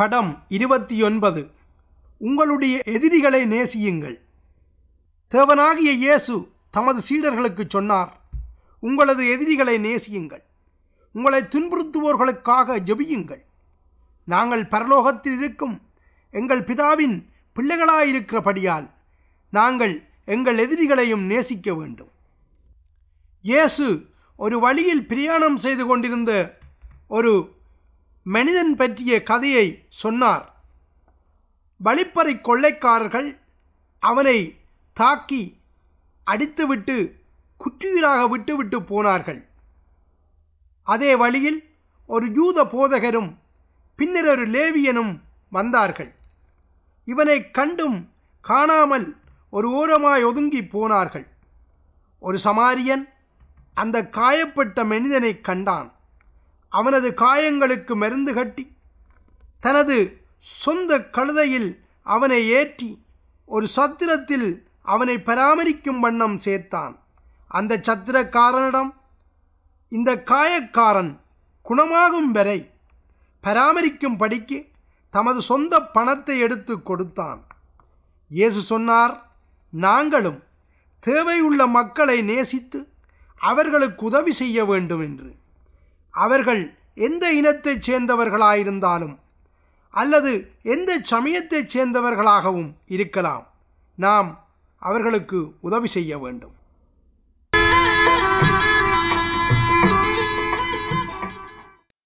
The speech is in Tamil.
படம் இருபத்தி ஒன்பது உங்களுடைய எதிரிகளை நேசியுங்கள் தேவனாகிய இயேசு தமது சீடர்களுக்கு சொன்னார் உங்களது எதிரிகளை நேசியுங்கள் உங்களை துன்புறுத்துவோர்களுக்காக ஜெபியுங்கள் நாங்கள் பரலோகத்தில் இருக்கும் எங்கள் பிதாவின் பிள்ளைகளாயிருக்கிறபடியால் நாங்கள் எங்கள் எதிரிகளையும் நேசிக்க வேண்டும் இயேசு ஒரு வழியில் பிரயாணம் செய்து கொண்டிருந்த ஒரு மனிதன் பற்றிய கதையை சொன்னார் வழிப்பறை கொள்ளைக்காரர்கள் அவனை தாக்கி அடித்துவிட்டு குற்றுயிராக விட்டுவிட்டு போனார்கள் அதே வழியில் ஒரு யூத போதகரும் பின்னர் ஒரு லேவியனும் வந்தார்கள் இவனை கண்டும் காணாமல் ஒரு ஓரமாய் ஒதுங்கி போனார்கள் ஒரு சமாரியன் அந்த காயப்பட்ட மனிதனை கண்டான் அவனது காயங்களுக்கு மருந்து கட்டி தனது சொந்த கழுதையில் அவனை ஏற்றி ஒரு சத்திரத்தில் அவனை பராமரிக்கும் வண்ணம் சேர்த்தான் அந்த சத்திரக்காரனிடம் இந்த காயக்காரன் குணமாகும் வரை பராமரிக்கும் படிக்கு தமது சொந்த பணத்தை எடுத்து கொடுத்தான் இயேசு சொன்னார் நாங்களும் தேவையுள்ள மக்களை நேசித்து அவர்களுக்கு உதவி செய்ய வேண்டும் என்று அவர்கள் எந்த இனத்தைச் சேர்ந்தவர்களாயிருந்தாலும் அல்லது எந்த சமயத்தைச் சேர்ந்தவர்களாகவும் இருக்கலாம் நாம் அவர்களுக்கு உதவி செய்ய வேண்டும்